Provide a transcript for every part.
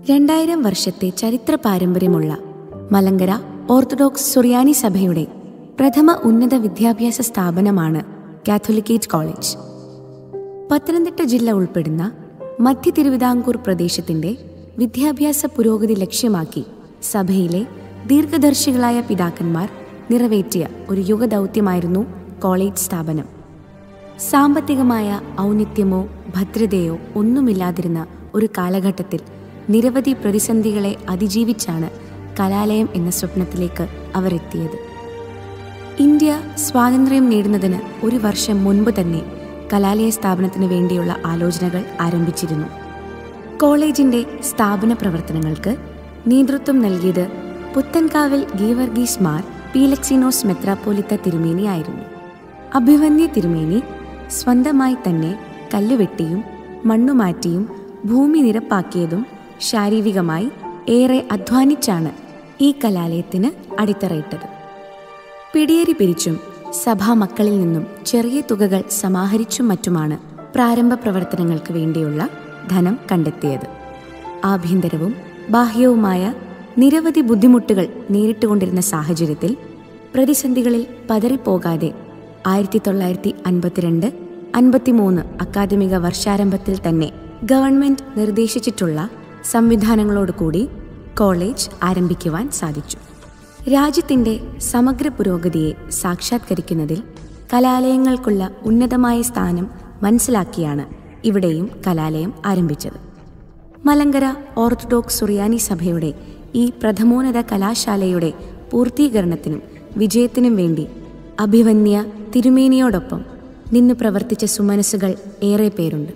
രണ്ടായിരം വർഷത്തെ ചരിത്ര പാരമ്പര്യമുള്ള മലങ്കര ഓർത്തഡോക്സ് സുറിയാനി സഭയുടെ പ്രഥമ ഉന്നത വിദ്യാഭ്യാസ സ്ഥാപനമാണ് കാത്തോലിക്കേറ്റ് കോളേജ് പത്തനംതിട്ട ജില്ല ഉൾപ്പെടുന്ന മധ്യ തിരുവിതാംകൂർ പ്രദേശത്തിന്റെ വിദ്യാഭ്യാസ പുരോഗതി ലക്ഷ്യമാക്കി സഭയിലെ ദീർഘദർശികളായ പിതാക്കന്മാർ നിറവേറ്റിയ ഒരു യുഗദൗത്യമായിരുന്നു കോളേജ് സ്ഥാപനം സാമ്പത്തികമായ ഔന്നിത്യമോ ഭദ്രതയോ ഒന്നുമില്ലാതിരുന്ന ഒരു കാലഘട്ടത്തിൽ നിരവധി പ്രതിസന്ധികളെ അതിജീവിച്ചാണ് കലാലയം എന്ന സ്വപ്നത്തിലേക്ക് അവർ എത്തിയത് ഇന്ത്യ സ്വാതന്ത്ര്യം നേടുന്നതിന് ഒരു വർഷം മുൻപ് തന്നെ കലാലയ സ്ഥാപനത്തിന് വേണ്ടിയുള്ള ആലോചനകൾ ആരംഭിച്ചിരുന്നു കോളേജിന്റെ സ്ഥാപന പ്രവർത്തനങ്ങൾക്ക് നേതൃത്വം നൽകിയത് പുത്തൻകാവിൽ ഗീവർഗീസ് മാർ പീലക്സിനോസ് മെത്രാപ്പോലിത്ത തിരുമേനിയായിരുന്നു അഭിവന്യ തിരുമേനി സ്വന്തമായി തന്നെ കല്ലുവെട്ടിയും മണ്ണുമാറ്റിയും ഭൂമി നിരപ്പാക്കിയതും ശാരീരികമായി ഏറെ അധ്വാനിച്ചാണ് ഈ കലാലയത്തിന് അടിത്തറയിട്ടത് പിടിയേരി പിരിച്ചും സഭാ മക്കളിൽ നിന്നും ചെറിയ തുകകൾ സമാഹരിച്ചും മറ്റുമാണ് പ്രാരംഭ പ്രവർത്തനങ്ങൾക്ക് വേണ്ടിയുള്ള ധനം കണ്ടെത്തിയത് ആഭ്യന്തരവും ബാഹ്യവുമായ നിരവധി ബുദ്ധിമുട്ടുകൾ നേരിട്ടുകൊണ്ടിരുന്ന സാഹചര്യത്തിൽ പ്രതിസന്ധികളിൽ പതറിപ്പോകാതെ ആയിരത്തി തൊള്ളായിരത്തി അൻപത്തിരണ്ട് അൻപത്തിമൂന്ന് അക്കാദമിക വർഷാരംഭത്തിൽ തന്നെ ഗവൺമെന്റ് നിർദ്ദേശിച്ചിട്ടുള്ള സംവിധാനങ്ങളോടുകൂടി കോളേജ് ആരംഭിക്കുവാൻ സാധിച്ചു രാജ്യത്തിന്റെ സമഗ്ര പുരോഗതിയെ സാക്ഷാത്കരിക്കുന്നതിൽ കലാലയങ്ങൾക്കുള്ള ഉന്നതമായ സ്ഥാനം മനസ്സിലാക്കിയാണ് ഇവിടെയും കലാലയം ആരംഭിച്ചത് മലങ്കര ഓർത്തഡോക്സ് സുറിയാനി സഭയുടെ ഈ പ്രഥമോന്നത കലാശാലയുടെ പൂർത്തീകരണത്തിനും വിജയത്തിനും വേണ്ടി അഭിവന്യ തിരുമേനിയോടൊപ്പം നിന്ന് പ്രവർത്തിച്ച സുമനസ്സുകൾ ഏറെ പേരുണ്ട്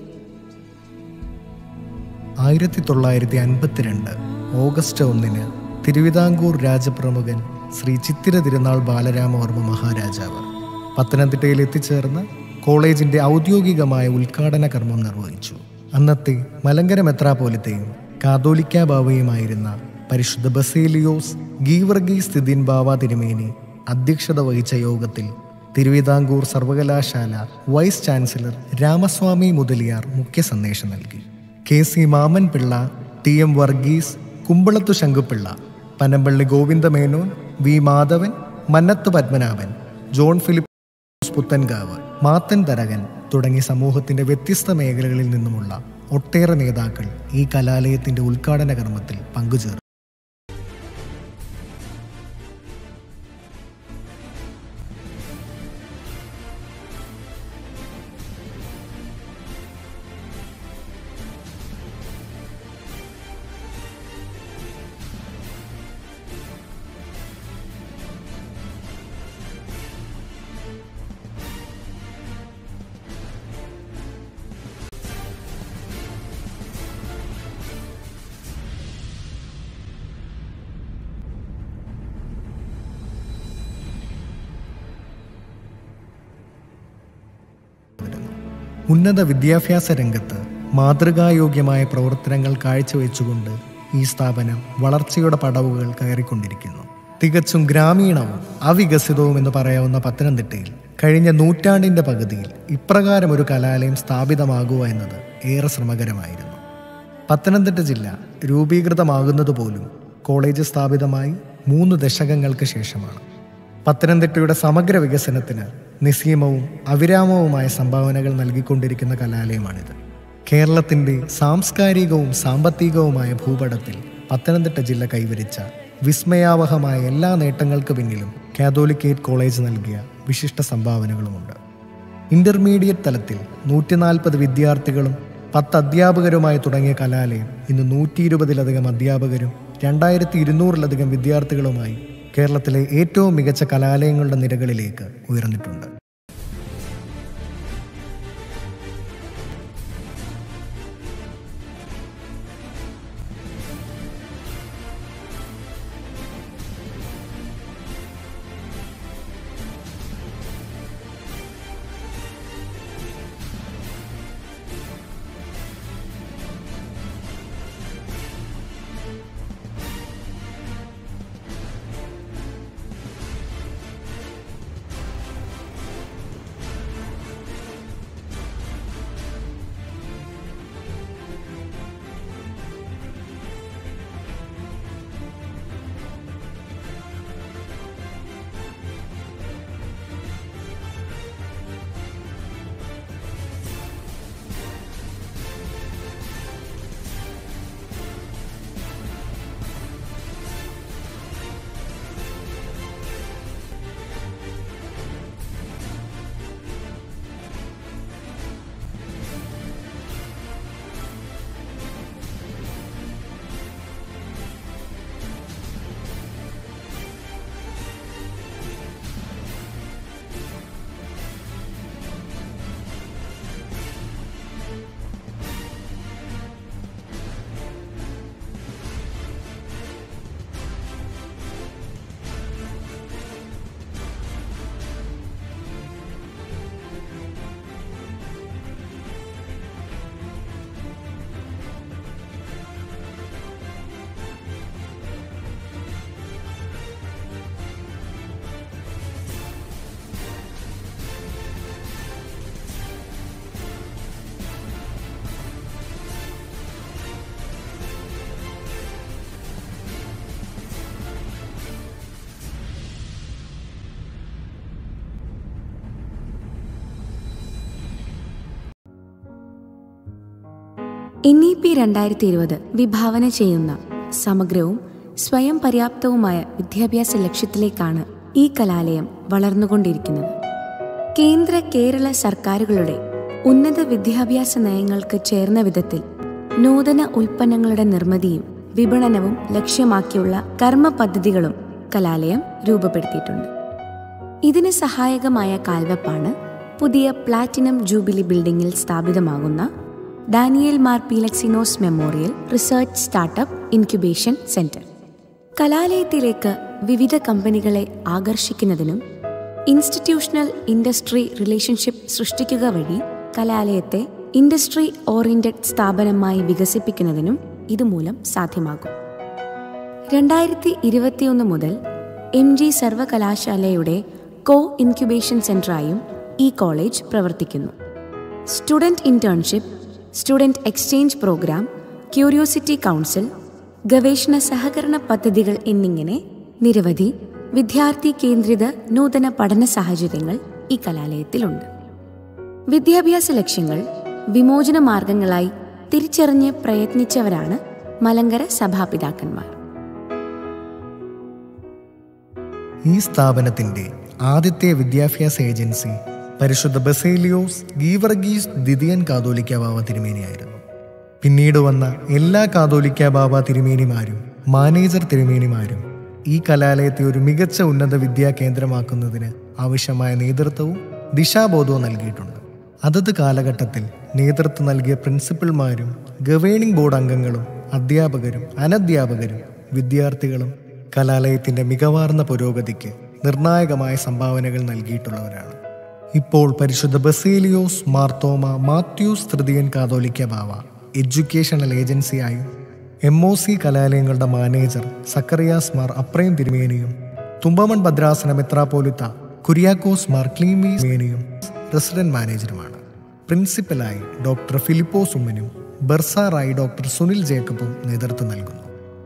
ആയിരത്തി തൊള്ളായിരത്തി അൻപത്തിരണ്ട് ഓഗസ്റ്റ് ഒന്നിന് തിരുവിതാംകൂർ രാജപ്രമുഖൻ ശ്രീ ചിത്തിര തിരുനാൾ ബാലരാമവർമ്മ മഹാരാജാവ് പത്തനംതിട്ടയിൽ എത്തിച്ചേർന്ന് കോളേജിന്റെ ഔദ്യോഗികമായ ഉദ്ഘാടന കർമ്മം നിർവഹിച്ചു അന്നത്തെ മലങ്കര മെത്രാപോലിത്തയും കാതോലിക്ക ബാവയുമായിരുന്ന പരിശുദ്ധ ബസേലിയോസ് ഗീവർഗീസ് സ്ഥിതിൻ ബാവ തിരുമേനി അധ്യക്ഷത വഹിച്ച യോഗത്തിൽ തിരുവിതാംകൂർ സർവകലാശാല വൈസ് ചാൻസലർ രാമസ്വാമി മുതലിയാർ മുഖ്യ സന്ദേശം നൽകി K C Mammen Pillai T M Varghese Kumbalathu Sankupillai Panampilly Govinda Menon V Madhavan Mannathu Padmanabhan John Philip Puthenkavu Mathan Tharakan തുടങ്ങി സമൂഹത്തിന്റെ വ്യത്യസ്ത മേഖലകളിൽ നിന്നുമുള്ള ഒട്ടേറെ നേതാക്കൾ ഈ കലാലയത്തിന്റെ ഉദ്ഘാടന കർമ്മത്തിൽ പങ്കുചേർന്നു ഉന്നത വിദ്യാഭ്യാസ രംഗത്ത് മാതൃകായോഗ്യമായ പ്രവർത്തനങ്ങൾ കാഴ്ചവെച്ചുകൊണ്ട് ഈ സ്ഥാപനം വളർച്ചയുടെ പടവുകൾ കയറിക്കൊണ്ടിരിക്കുന്നു തികച്ചും ഗ്രാമീണവും അവികസിതവും എന്ന് പറയാവുന്ന പത്തനംതിട്ടയിൽ കഴിഞ്ഞ നൂറ്റാണ്ടിന്റെ പകുതിയിൽ ഇപ്രകാരം ഒരു കലാലയം സ്ഥാപിതമാകുക എന്നത് ഏറെ ശ്രമകരമായിരുന്നു പത്തനംതിട്ട ജില്ല രൂപീകൃതമാകുന്നത് പോലും കോളേജ് സ്ഥാപിതമായി മൂന്ന് ദശകങ്ങൾക്ക് ശേഷമാണ് പത്തനംതിട്ടയുടെ സമഗ്ര വികസനത്തിന് നിസ്സീമവും അവിരാമവുമായ സംഭാവനകൾ നൽകിക്കൊണ്ടിരിക്കുന്ന കലാലയമാണിത് കേരളത്തിന്റെ സാംസ്കാരികവും സാമ്പത്തികവുമായ ഭൂപടത്തിൽ പത്തനംതിട്ട ജില്ല കൈവരിച്ച വിസ്മയാവഹമായ എല്ലാ നേട്ടങ്ങൾക്ക് പിന്നിലും കാതോലിക്കേറ്റ് കോളേജ് നൽകിയ വിശിഷ്ട സംഭാവനകളുമുണ്ട് ഇന്റർമീഡിയറ്റ് തലത്തിൽ നൂറ്റി നാൽപ്പത് വിദ്യാർത്ഥികളും പത്ത് അധ്യാപകരുമായി തുടങ്ങിയ കലാലയം ഇന്ന് നൂറ്റി ഇരുപതിലധികം അധ്യാപകരും രണ്ടായിരത്തി ഇരുന്നൂറിലധികം വിദ്യാർത്ഥികളുമായി കേരളത്തിലെ ഏറ്റവും മികച്ച കലാലയങ്ങളുടെ നിരകളിലേക്ക് ഉയർന്നിട്ടുണ്ട് എൻ ഇ പി രണ്ടായിരത്തി ഇരുപത് വിഭാവന ചെയ്യുന്ന സമഗ്രവും സ്വയം പര്യാപ്തവുമായ വിദ്യാഭ്യാസ ലക്ഷ്യത്തിലേക്കാണ് ഈ കലാലയം വളർന്നുകൊണ്ടിരിക്കുന്നത് കേന്ദ്ര കേരള സർക്കാരുകളുടെ ഉന്നത വിദ്യാഭ്യാസ നയങ്ങൾക്ക് ചേർന്ന വിധത്തിൽ നൂതന ഉൽപ്പന്നങ്ങളുടെ നിർമ്മിതിയും വിപണനവും ലക്ഷ്യമാക്കിയുള്ള കർമ്മ പദ്ധതികളും കലാലയം രൂപപ്പെടുത്തിയിട്ടുണ്ട് ഇതിന് സഹായകമായ കാൽവെപ്പാണ് പുതിയ പ്ലാറ്റിനം ജൂബിലി ബിൽഡിംഗിൽ സ്ഥാപിതമാകുന്ന Daniel Mar Philoxenos memorial research startup incubation centre കലാലയത്തിലേക്ക് വിവിധ കമ്പനികളെ ആകർഷിക്കുന്നതിനും ഇൻസ്റ്റിറ്റ്യൂഷണൽ ഇൻഡസ്ട്രി റിലേഷൻഷിപ്പ് സൃഷ്ടിക്കുക വഴി കലാലയത്തെ ഇൻഡസ്ട്രി ഓറിയന്റഡ് സ്ഥാപനമായി വികസിപ്പിക്കുന്നതിനും ഇതുമൂലം സാധ്യമാകും രണ്ടായിരത്തി ഇരുപത്തിയൊന്ന് മുതൽ എം ജി സർവകലാശാലയുടെ കോ ഇൻക്യുബേഷൻ സെന്ററായും ഈ കോളേജ് പ്രവർത്തിക്കുന്നു student internship student exchange programme curiosity council ഗവേഷണ സഹകരണ പദ്ധതികൾ എന്നിങ്ങനെ നിരവധി വിദ്യാർത്ഥി കേന്ദ്രിത നൂതന പഠന സാഹചര്യങ്ങൾ ഈ കലാലയത്തിലുണ്ട് വിദ്യാഭ്യാസ ലക്ഷ്യങ്ങൾ വിമോചന മാർഗങ്ങളായി തിരിച്ചറിഞ്ഞ് പ്രയത്നിച്ചവരാണ് മലങ്കര സഭാപിതാക്കന്മാർ ഈ സ്ഥാപനത്തിന്റെ ആദ്യത്തെ വിദ്യാഭ്യാസ ഏജൻസി പരിശുദ്ധ ബസേലിയോസ് ഗീവർഗീസ് ദിദിയൻ കാതോലിക്ക ബാബ തിരുമേനിയായിരുന്നു പിന്നീട് വന്ന എല്ലാ കാതോലിക്ക ബാബ തിരുമേനിമാരും മാനേജർ തിരുമേനിമാരും ഈ കലാലയത്തെ ഒരു മികച്ച ഉന്നത വിദ്യാ കേന്ദ്രമാക്കുന്നതിന് ആവശ്യമായ നേതൃത്വവും ദിശാബോധവും നൽകിയിട്ടുണ്ട് അതത് കാലഘട്ടത്തിൽ നേതൃത്വം നൽകിയ പ്രിൻസിപ്പൽമാരും ഗവേണിംഗ് ബോർഡ് അംഗങ്ങളും അധ്യാപകരും അനധ്യാപകരും വിദ്യാർത്ഥികളും കലാലയത്തിന്റെ മികവാർന്ന പുരോഗതിക്ക് നിർണായകമായ സംഭാവനകൾ നൽകിയിട്ടുള്ളവരാണ് ഇപ്പോൾ പരിശുദ്ധ ബസേലിയോസ് മാർത്തോമ മാത്യൂസ് തൃതീയൻ കാതോലിക്ക ബാവ എഡ്യൂക്കേഷണൽ ഏജൻസിയായും എം ഒ സി കലാലയങ്ങളുടെ മാനേജർ സക്കറിയാസ് മാർ അപ്രയം തിരുമേനിയും തുമ്പമൺ ഭദ്രാസന മെത്രാപോലിത്ത കുര്യാക്കോസ് മാർ ക്ലീമി മേനിയും റെസിഡന്റ് മാനേജറുമാണ് പ്രിൻസിപ്പലായി ഡോക്ടർ ഫിലിപ്പോസ് ഉമ്മനും ബർസാറായി ഡോക്ടർ സുനിൽ ജേക്കബും നേതൃത്വം നൽകുന്നു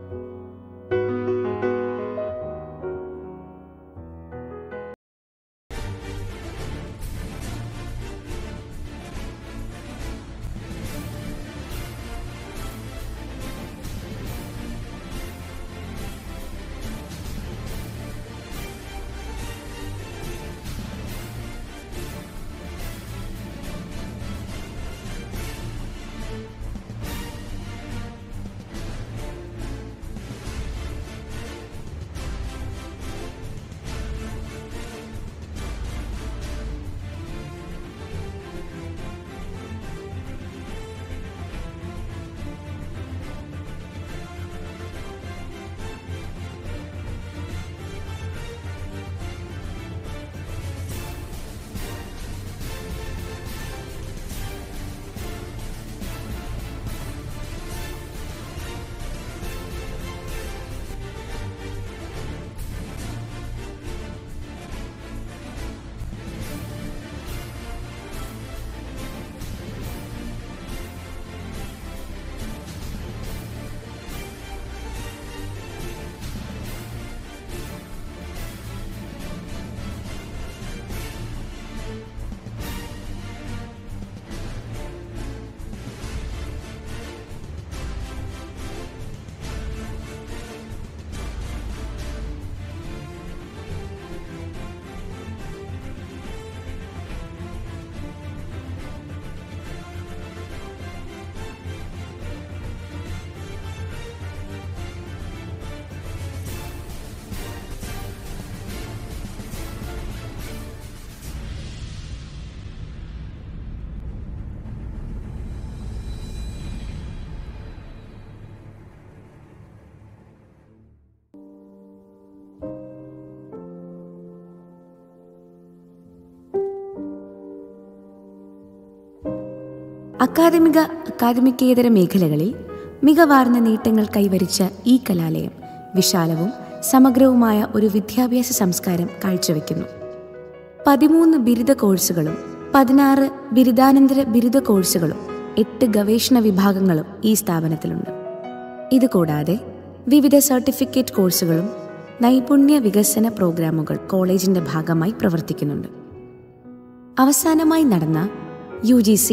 അക്കാദമിക അക്കാദമികേതര മേഖലകളിൽ മികവാർന്ന നേട്ടങ്ങൾ കൈവരിച്ച ഈ കലാലയം വിശാലവും സമഗ്രവുമായ ഒരു വിദ്യാഭ്യാസ സംസ്കാരം കാഴ്ചവെക്കുന്നു പതിമൂന്ന് ബിരുദ കോഴ്സുകളും പതിനാറ് ബിരുദാനന്തര ബിരുദ കോഴ്സുകളും എട്ട് ഗവേഷണ വിഭാഗങ്ങളും ഈ സ്ഥാപനത്തിലുണ്ട് ഇതുകൂടാതെ വിവിധ സർട്ടിഫിക്കറ്റ് കോഴ്സുകളും നൈപുണ്യ വികസന പ്രോഗ്രാമുകൾ കോളേജിന്റെ ഭാഗമായി പ്രവർത്തിക്കുന്നുണ്ട് അവസാനമായി നടന്ന യു ജി സി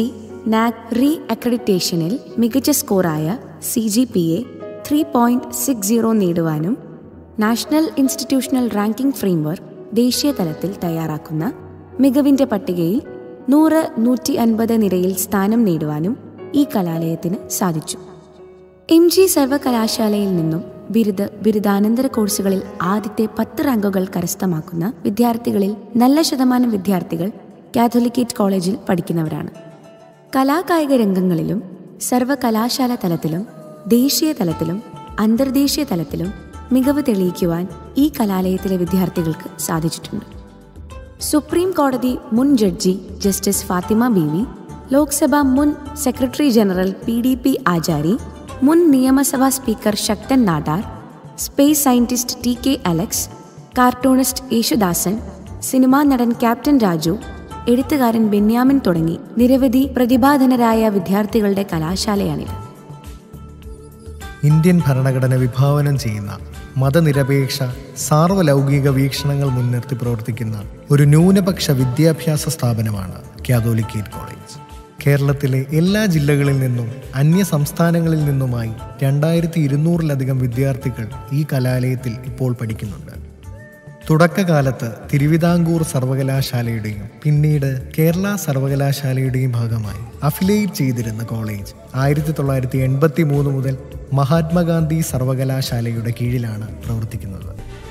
നാക് റീ അക്രഡിറ്റേഷനിൽ മികച്ച സ്കോറായ C G P A three point six zero നേടുവാനും നാഷണൽ ഇൻസ്റ്റിറ്റ്യൂഷണൽ റാങ്കിംഗ് ഫ്രെയിംവർക്ക് ദേശീയ തലത്തിൽ തയ്യാറാക്കുന്ന മികവിന്റെ പട്ടികയിൽ നൂറ് നൂറ്റി അൻപത് നിരയിൽ സ്ഥാനം നേടുവാനും ഈ കലാലയത്തിന് സാധിച്ചു എം ജി സർവകലാശാലയിൽ നിന്നും ബിരുദ ബിരുദാനന്തര കോഴ്സുകളിൽ ആദ്യത്തെ പത്ത് റാങ്കുകൾ കരസ്ഥമാക്കുന്ന വിദ്യാർത്ഥികളിൽ നല്ല ശതമാനം വിദ്യാർത്ഥികൾ കാത്തോലിക്കേറ്റ് കോളേജിൽ പഠിക്കുന്നവരാണ് കലാകായിക രംഗങ്ങളിലും സർവകലാശാല തലത്തിലും ദേശീയ തലത്തിലും അന്തർദേശീയ തലത്തിലും മികവ് തെളിയിക്കുവാൻ ഈ കലാലയത്തിലെ വിദ്യാർത്ഥികൾക്ക് സാധിച്ചിട്ടുണ്ട് സുപ്രീം കോടതി മുൻ ജഡ്ജി ജസ്റ്റിസ് ഫാത്തിമ ബീവി ലോക്സഭ മുൻ secretary general P D P Achari മുൻ നിയമസഭാ speaker Sakthan Nadar space scientist T K Alex cartoonist Yesudasan cinema നടൻ ക്യാപ്റ്റൻ രാജു എഴുത്തുകാരൻ ബെന്യാമിൻ തുടങ്ങി നിരവധി പ്രതിഭാധനരായ വിദ്യാർത്ഥികളുടെ കലാശാലയാണിത് ഇന്ത്യൻ ഭരണഘടന വിഭാവനം ചെയ്യുന്ന മതനിരപേക്ഷ സാർവലൗകിക വീക്ഷണങ്ങൾ മുൻനിർത്തി പ്രവർത്തിക്കുന്ന ഒരു ന്യൂനപക്ഷ വിദ്യാഭ്യാസ സ്ഥാപനമാണ് കാതോലിക്കേറ്റ് കോളേജ് കേരളത്തിലെ എല്ലാ ജില്ലകളിൽ നിന്നും അന്യ സംസ്ഥാനങ്ങളിൽ നിന്നുമായി രണ്ടായിരത്തി ഇരുന്നൂറിലധികം വിദ്യാർത്ഥികൾ ഈ കലാലയത്തിൽ ഇപ്പോൾ പഠിക്കുന്നുണ്ട് തുടക്കകാലത്ത് തിരുവിതാംകൂർ സർവകലാശാലയുടെയും പിന്നീട് കേരള സർവകലാശാലയുടെയും ഭാഗമായി അഫിലിയേറ്റ് ചെയ്തിരുന്ന കോളേജ് ആയിരത്തി തൊള്ളായിരത്തി എൺപത്തി മൂന്ന് മുതൽ മഹാത്മാഗാന്ധി സർവകലാശാലയുടെ കീഴിലാണ് പ്രവർത്തിക്കുന്നത്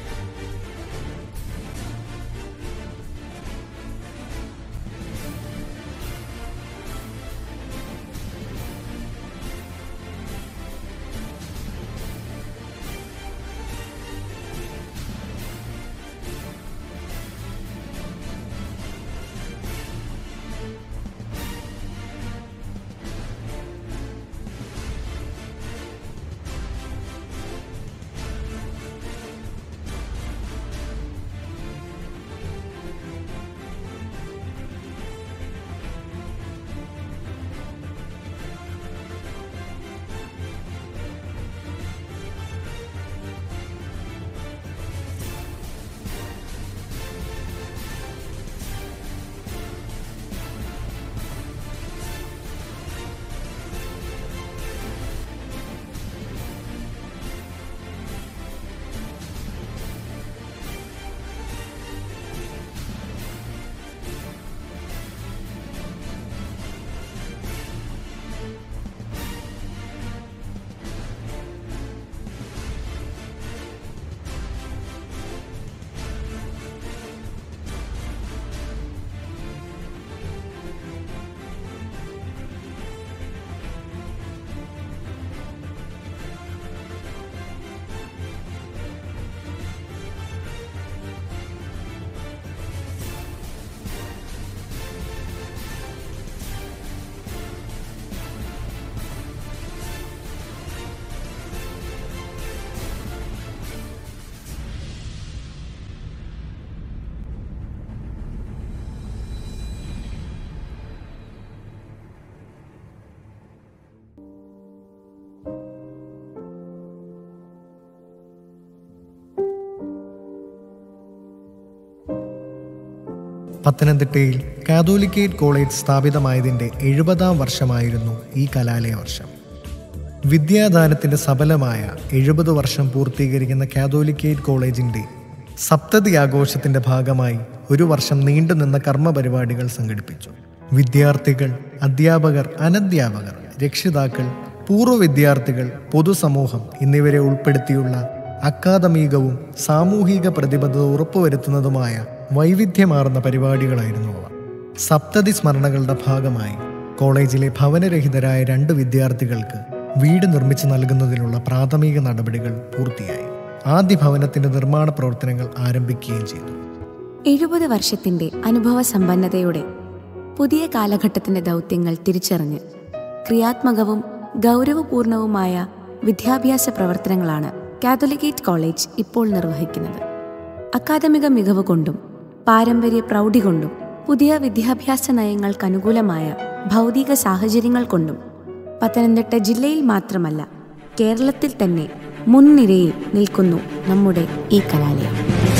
പത്തനംതിട്ടയിൽ കാതോലിക്കേറ്റ് കോളേജ് സ്ഥാപിതമായതിൻ്റെ എഴുപതാം വർഷമായിരുന്നു ഈ കലാലയ വർഷം വിദ്യാദാനത്തിന്റെ സഫലമായ എഴുപത് വർഷം പൂർത്തീകരിക്കുന്ന കാതോലിക്കേറ്റ് കോളേജിന്റെ സപ്തതി ആഘോഷത്തിന്റെ ഭാഗമായി ഒരു വർഷം നീണ്ടുനിന്ന കർമ്മ പരിപാടികൾ സംഘടിപ്പിച്ചു വിദ്യാർത്ഥികൾ അധ്യാപകർ അനധ്യാപകർ രക്ഷിതാക്കൾ പൂർവ്വ വിദ്യാർത്ഥികൾ പൊതുസമൂഹം എന്നിവരെ ഉൾപ്പെടുത്തിയുള്ള അക്കാദമികവും സാമൂഹിക പ്രതിബദ്ധത ഉറപ്പുവരുത്തുന്നതുമായ വൈവിധ്യമാർന്ന പരിപാടികളായിരുന്നു അവ സപ്തതി സ്മരണകളുടെ ഭാഗമായി കോളേജിലെ ഭവനരഹിതരായ രണ്ട് വിദ്യാർത്ഥികൾക്ക് വീട് നിർമ്മിച്ചു നൽകുന്നതിനുള്ള പ്രാഥമിക നടപടികൾ പൂർത്തിയായി ആദ്യ ഭവനത്തിന്റെ നിർമ്മാണ പ്രവർത്തനങ്ങൾ ആരംഭിക്കുകയും ചെയ്തു എഴുപത് വർഷത്തിന്റെ അനുഭവ സമ്പന്നതയോടെ പുതിയ കാലഘട്ടത്തിന്റെ ദൗത്യങ്ങൾ തിരിച്ചറിഞ്ഞ് ക്രിയാത്മകവും ഗൗരവപൂർണവുമായ വിദ്യാഭ്യാസ പ്രവർത്തനങ്ങളാണ് കാത്തലിക്കേറ്റ് കോളേജ് ഇപ്പോൾ നിർവഹിക്കുന്നത് അക്കാദമിക മികവ് കൊണ്ടും പാരമ്പര്യ പ്രൗഢി കൊണ്ടും പുതിയ വിദ്യാഭ്യാസ നയങ്ങൾക്ക് അനുകൂലമായ ഭൗതിക സാഹചര്യങ്ങൾ കൊണ്ടും പത്തനംതിട്ട ജില്ലയിൽ മാത്രമല്ല കേരളത്തിൽ തന്നെ മുൻനിരയിൽ നിൽക്കുന്നു നമ്മുടെ ഈ കലാലയം